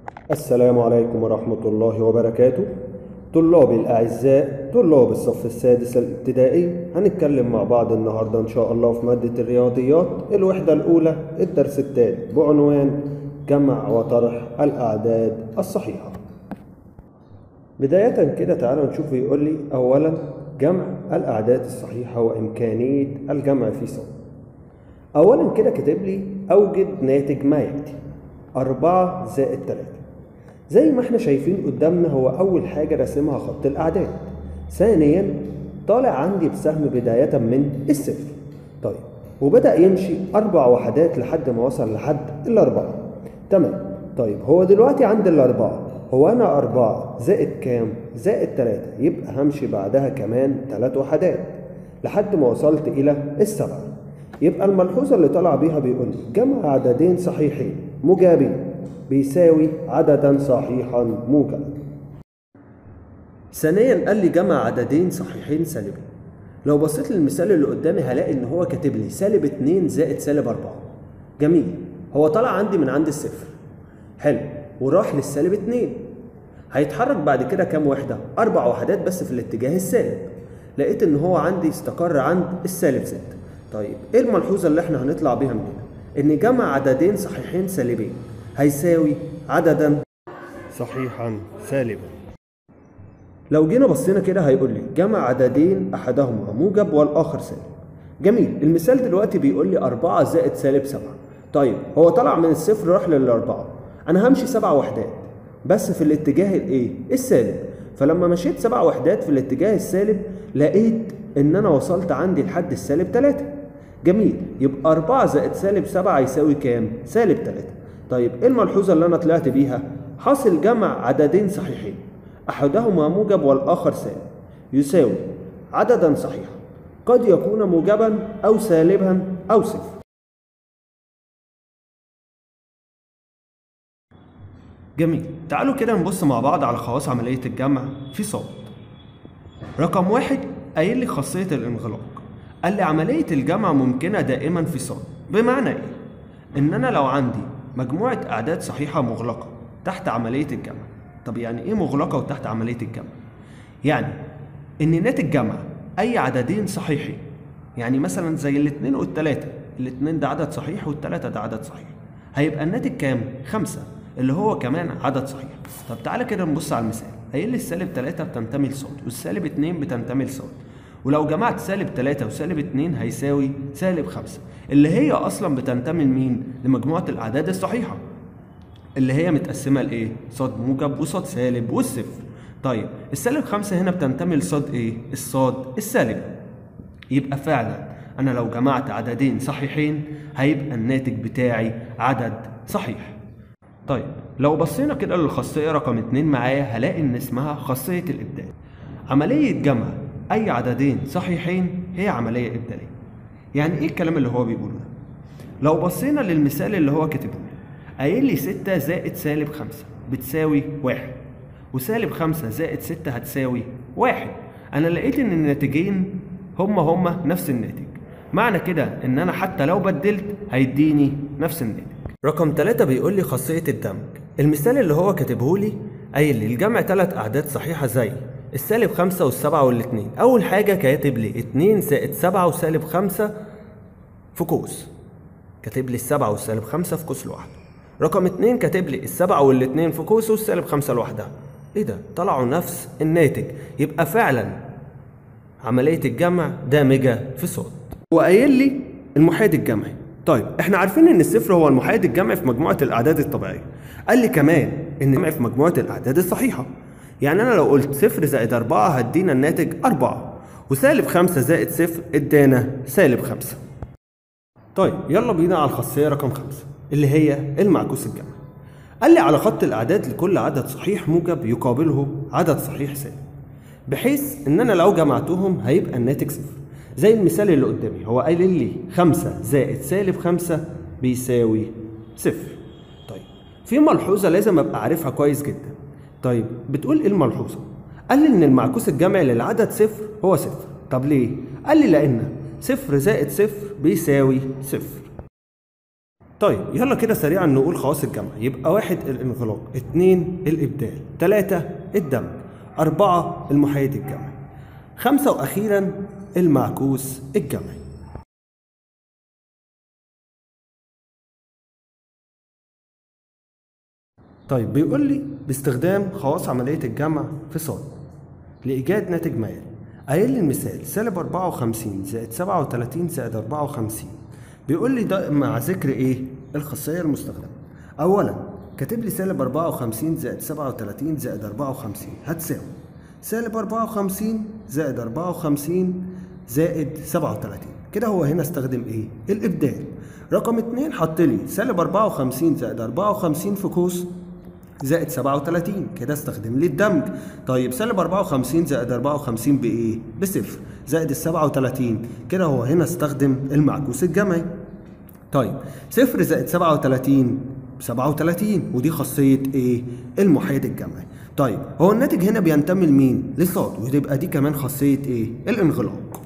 السلام عليكم ورحمة الله وبركاته طلابي الأعزاء طلاب الصف السادس الابتدائي هنتكلم مع بعض النهاردة إن شاء الله في مادة الرياضيات الوحدة الأولى الدرس الثالث بعنوان جمع وطرح الأعداد الصحيحة بداية كده تعالوا نشوف يقول لي أولا جمع الأعداد الصحيحة وإمكانية الجمع في صف أولا كده كاتب لي أوجد ناتج ما يأتي أربعة زائد تلاتة زي ما احنا شايفين قدامنا هو أول حاجة راسمها خط الأعداد ثانيا طالع عندي بسهم بداية من الصفر طيب وبدأ يمشي أربع وحدات لحد ما وصل لحد الأربعة تمام طيب هو دلوقتي عند الأربعة هو أنا أربعة زائد كام؟ زائد تلاتة يبقى همشي بعدها كمان تلات وحدات لحد ما وصلت إلى السبعة يبقى الملحوظة اللي طلع بيها بيقول لي جمع عددين صحيحين مجابين بيساوي عددا صحيحا موجبا ثانيا قال لي جمع عددين صحيحين سالبين لو بصيت للمثال اللي قدامي هلاقي ان هو كاتب لي سالب 2 زائد سالب 4 جميل هو طلع عندي من عند الصفر حلو وراح للسالب 2 هيتحرك بعد كده كام وحده اربع وحدات بس في الاتجاه السالب لقيت ان هو عندي استقر عند السالب 6 طيب ايه الملحوظه اللي احنا هنطلع بيها من هنا ان جمع عددين صحيحين سالبين هيساوي عددا صحيحا سالبا لو جينا بصينا كده هيقول لي جمع عددين احدهما موجب والاخر سالب جميل المثال دلوقتي بيقول لي 4 زائد سالب 7 طيب هو طلع من الصفر راح للأربعة أنا همشي سبع وحدات بس في الاتجاه الإيه؟ السالب فلما مشيت سبع وحدات في الاتجاه السالب لقيت إن أنا وصلت عندي لحد السالب 3 جميل يبقى 4 زائد سالب 7 يساوي كام؟ سالب 3 طيب إيه الملحوظة اللي أنا طلعت بيها؟ حاصل جمع عددين صحيحين أحدهما موجب والآخر سالب يساوي عددا صحيحا قد يكون موجبا أو سالبا أو صفر جميل تعالوا كده نبص مع بعض على خواص عملية الجمع في صاد رقم واحد قايل لي خاصية الانغلاق قال لي عملية الجمع ممكنة دائما في صاد بمعنى ايه؟ ان انا لو عندي مجموعة اعداد صحيحة مغلقة تحت عملية الجمع طب يعني ايه مغلقة وتحت عملية الجمع؟ يعني ان ناتج جمع اي عددين صحيحين يعني مثلا زي الاثنين والتلاتة الاثنين ده عدد صحيح والتلاتة ده عدد صحيح هيبقى الناتج كام؟ خمسة اللي هو كمان عدد صحيح طب تعالى كده نبص على المثال قايل لي السالب 3 بتنتمي لصاد والسالب 2 بتنتمي لصاد ولو جمعت سالب 3 وسالب 2 هيساوي سالب 5 اللي هي اصلا بتنتمي لمين لمجموعه الاعداد الصحيحه اللي هي متقسمه لايه صاد موجب وصاد سالب والصفر طيب السالب 5 هنا بتنتمي لصاد ايه الصاد السالب يبقى فعلا انا لو جمعت عددين صحيحين هيبقى الناتج بتاعي عدد صحيح طيب لو بصينا كده للخاصية رقم اتنين معايا هلاقي إن اسمها خاصية الإبدال. عملية جمع أي عددين صحيحين هي عملية إبدالية. يعني إيه الكلام اللي هو بيقوله ده؟ لو بصينا للمثال اللي هو كاتبه لي قايل لي 6 زائد سالب 5 بتساوي واحد وسالب 5 زائد 6 هتساوي واحد أنا لقيت إن الناتجين هما هما نفس الناتج. معنى كده إن أنا حتى لو بدلت هيديني نفس الناتج. رقم 3 بيقول لي خاصية الدمج المثال اللي هو كاتبه لي قايل لي الجمع ثلاث أعداد صحيحة زي السالب 5 والسبعة والاثنين أول حاجة كاتب لي 2 زائد 7 وسالب 5 في قوس كاتب لي السبعة والسالب 5 في قوس لوحده رقم 2 كاتب لي السبعة والاثنين في قوس والسالب 5 لوحدها ايه ده طلعوا نفس الناتج يبقى فعلا عملية الجمع دامجة في صوت وقايل لي المحايد الجمعي طيب احنا عارفين ان الصفر هو المحايد الجمعي في مجموعه الاعداد الطبيعيه قال لي كمان ان الجمع في مجموعه الاعداد الصحيحه يعني انا لو قلت صفر زائد أربعة هدينا الناتج أربعة وسالب خمسة زائد صفر ادانا سالب خمسة طيب يلا بينا على الخاصية رقم خمسة اللي هي المعكوس الجمعي قال لي على خط الأعداد لكل عدد صحيح موجب يقابله عدد صحيح سالب بحيث ان انا لو جمعتهم هيبقى الناتج صفر زي المثال اللي قدامي هو قايل لي 5 زائد سالب 5 بيساوي صفر طيب في ملحوظة لازم ابقى عارفها كويس جدا طيب بتقول ايه الملحوظة قال لي ان المعكوس الجمعي للعدد صفر هو صفر طب ليه قال لي لان صفر زائد صفر بيساوي صفر طيب يلا كده سريعا نقول خواص الجمع يبقى واحد الانغلاق اتنين الإبدال تلاتة الدمج أربعة المحايد الجمعي خمسة وأخيرا المعكوس الجمعي طيب بيقول لي باستخدام خواص عملية الجمع في صاد لإيجاد ناتج مائل قايل لي المثال سالب 54 زائد 37 زائد 54 بيقول لي ده مع ذكر ايه؟ الخاصية المستخدمة أولا كاتب لي سالب 54 زائد 37 زائد 54 هتساوي سالب 54 زائد 54 زائد 37 كده هو هنا استخدم ايه؟ الإبدال رقم اتنين حط لي سالب 54 زائد 54 في قوس زائد 37 كده استخدم لي الدمج طيب سالب 54 زائد 54 بايه؟ بصفر زائد ال 37 كده هو هنا استخدم المعكوس الجمعي طيب صفر زائد 37 37 ودي خاصية ايه؟ المحايد الجمعي طيب هو الناتج هنا بينتمي لمين؟ لصاد وتبقى دي كمان خاصية ايه؟ الانغلاق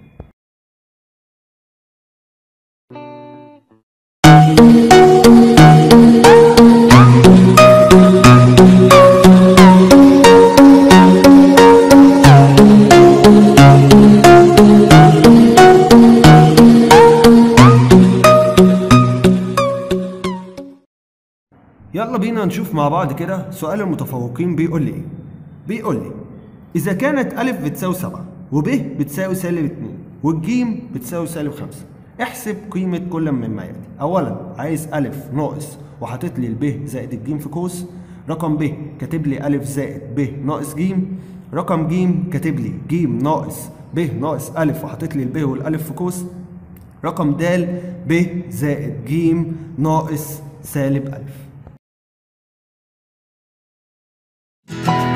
يلا بينا نشوف مع بعض كده سؤال المتفوقين بيقول لي ايه بيقول لي اذا كانت الف بتساوي 7 وب بتساوي سالب 2 والجيم بتساوي سالب 5 احسب قيمة كل مما يأتي أولا عايز ألف ناقص وحاطط لي الب زائد الجيم في قوس رقم ب كاتب لي ألف زائد ب ناقص جيم رقم جيم كاتب لي جيم ناقص ب ناقص ألف وحاطط لي الب والألف في قوس رقم د ب زائد جيم ناقص سالب ألف